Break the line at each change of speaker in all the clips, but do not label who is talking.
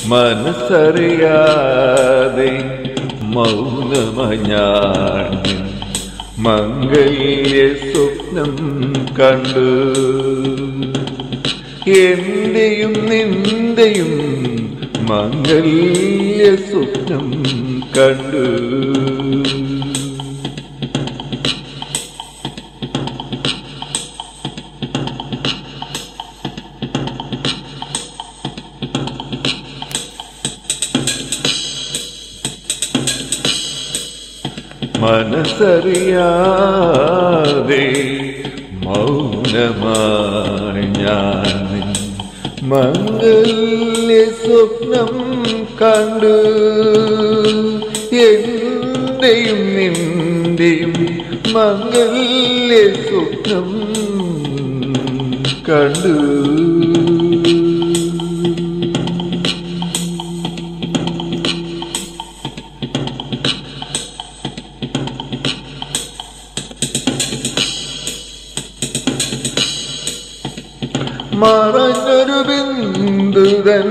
മനസ്സറിയാതെ മൗനമായി ഞാൻ നിൻ മംഗല്യ സ്വപ്നം കണ്ടു എന്റെയും നിന്റെയും മംഗല്യ സ്വപ്നം കണ്ടു മനസ്സറിയാതെ മൗനമായി ഞാൻ നിൻ മംഗല്യ സ്വപ്നം കണ്ടു എന്റെയും നിന്റെയും മംഗല്യ സ്വപ്നം കണ്ടു മറഞ്ഞൊരു ബിന്ദുതൻ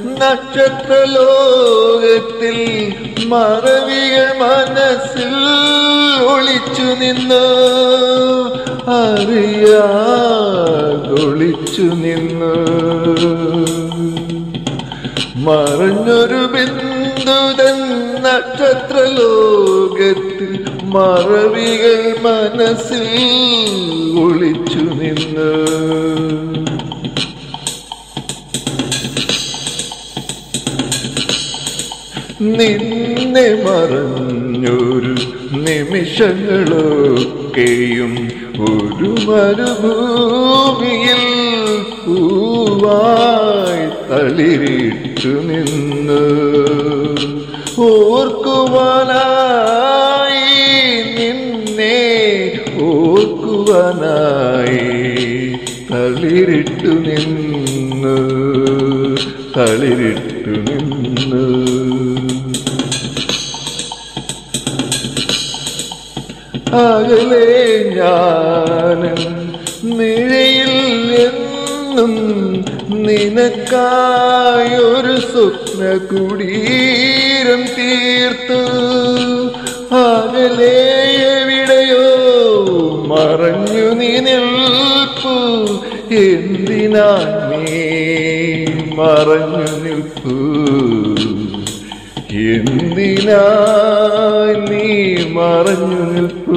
നക്ഷത്രലോകത്തിൽ മറവികൾ മനസ്സിൽ ഒളിച്ചു നിന്ന് അറിയാതൊളിച്ചു നിന്ന് മറഞ്ഞൊരു ബിന്ദുതൻ നക്ഷത്രലോകത്തിൽ മറവികൾ മനസ്സിൽ ഒളിച്ചു നിന്ന് നിന്നെ മറഞ്ഞൊരു നിമിഷങ്ങളൊക്കെയും ഒരു മരുഭൂമിയിൽ പൂവായി തളിരിട്ടു നിന്ന് ഓർക്കുവാനായി നിന്നെ ഓർക്കുവാനായി തളിരിട്ടു നിന്ന് തളിരിട്ടു നിന്ന് അകലെ ഞാനും നിഴയിൽ എന്നും നിനക്കായൊരു സ്വപ്ന കുടീരം തീർത്തു അകലെ എവിടെയോ മറഞ്ഞു നീ നിൽപ്പു എന്തിനാ നീ മറഞ്ഞു നിൽപ്പു എന്തിനായി നീ മറഞ്ഞു നിൽപ്പൂ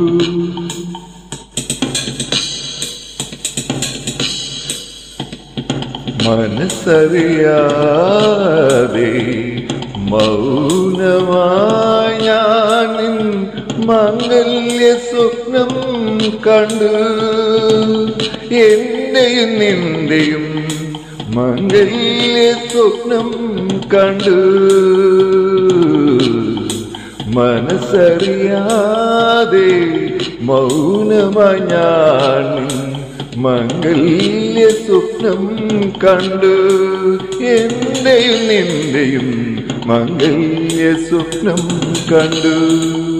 മനസ്സറിയാതെ മൗനമായി ഞാൻ നിൻ മംഗല്യ സ്വപ്നം കണ്ടു എന്റെയും നിന്റെയും മംഗല്യ സ്വപ്നം കണ്ടു മനസ്സറിയാതെ മൗനമായി ഞാൻ മംഗല്യ സ്വപ്നം കണ്ടു എന്റെയും നിന്റെയും മംഗല്യ സ്വപ്നം കണ്ടു